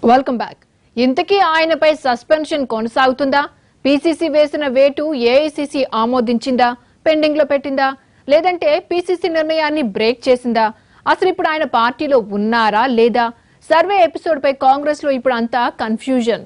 welcome back ఇంతకీ ఆయనపై suspension కొనసాగుతుందా PCC వేసిన వేటు ఏఐసీసీ ఆమోదించిందా పెండింగ్ లో పెట్టిందా లేదంటే పీసీసీ నిర్ణయాన్ని బ్రేక్ చేసిందా అసలు ఇప్పుడు ఆయన పార్టీలో ఉన్నారా లేదా సర్వే ఎపిసోడ్ పై కాంగ్రెస్ లో ఇప్పుడు అంతా కన్ఫ్యూజన్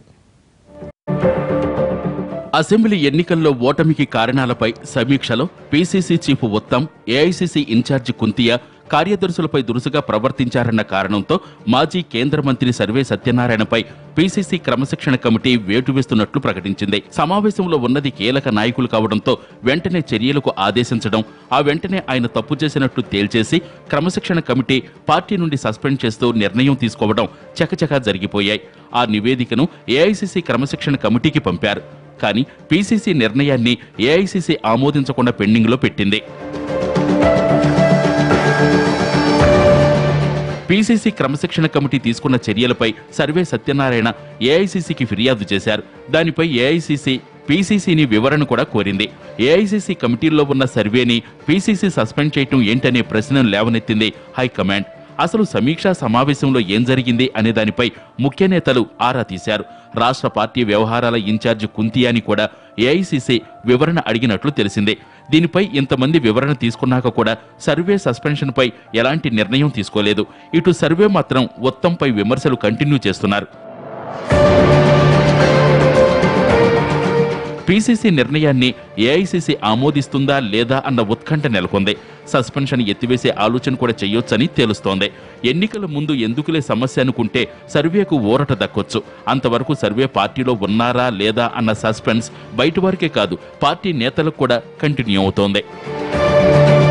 అసెంబ్లీ ఎన్నికల్లో ఓటమికి కారణాలపై సమీక్షలో PCC chief Uttam AICC in charge Kuntia కార్యదర్శులపై దురుసుగా ప్రవర్తించారన్న కారణంతో మాజీ కేంద్ర మంత్రి సర్వే సత్యనారాయణపై పీసీసీ క్రమశిక్షణ కమిటీ వేటు వేస్తున్నట్లు ప్రకటించింది సమావేశంలో ఉన్నది కీలక నాయకులు కావడంతో వెంటనే చర్యలకు ఆదేశించడం ఆ వెంటనే ఆయన తప్పు చేసినట్లు తేల్చేసి క్రమశిక్షణ కమిటీ పార్టీ నుండి సస్పెండ్ చేస్తూ నిర్ణయం తీసుకోవడం చకచకా జరిగిపోయాయి ఆ నివేదికను ఏఐసీసీ క్రమశిక్షణ కమిటీకి పంపారు కానీ పీసీసీ నిర్ణయాన్ని ఏఐసీసీ ఆమోదించకుండా పెండింగ్లో పెట్టింది పీసీసీ క్రమశిక్షణ కమిటీ తీసుకున్న చర్యలపై సర్వే సత్యనారాయణ ఏఐసీసీకి ఫిర్యాదు చేశారు దానిపై ఏఐసీసీ పీసీసీని వివరణ కూడా కోరింది ఏఐసీసీ కమిటీల్లో ఉన్న సర్వేని పీసీసీ సస్పెండ్ చేయటం ఏంటనే ప్రశ్నను లేవనెత్తింది హైకమాండ్ అసలు సమీక్షా సమావేశంలో ఏం జరిగింది అనే దానిపై ముఖ్య నేతలు ఆరా తీశారు రాష్ట్ర పార్టీ వ్యవహారాల ఇన్ఛార్జి కుంతియాని కూడా ఏఐసీసీ వివరణ అడిగినట్లు తెలిసిందే దీనిపై ఇంతమంది వివరణ తీసుకున్నాక కూడా సర్వే సస్పెన్షన్పై ఎలాంటి నిర్ణయం తీసుకోలేదు ఇటు సర్వే మాత్రం ఉత్తంపై విమర్శలు కంటిన్యూ చేస్తున్నారు పీసీసీ నిర్ణయాన్ని ఏఐసీసీ ఆమోదిస్తుందా లేదా అన్న ఉత్కంఠ నెలకొంది సస్పెన్షన్ ఎత్తివేసే ఆలోచన కూడా చేయొచ్చని తెలుస్తోంది ఎన్నికల ముందు ఎందుకులే సమస్య అనుకుంటే సర్వేకు ఊరట దక్కొచ్చు అంతవరకు సర్వే పార్టీలో ఉన్నారా లేదా అన్న సస్పెన్స్ బయట వారికే కాదు పార్టీ నేతలకు కూడా కంటిన్యూ అవుతోంది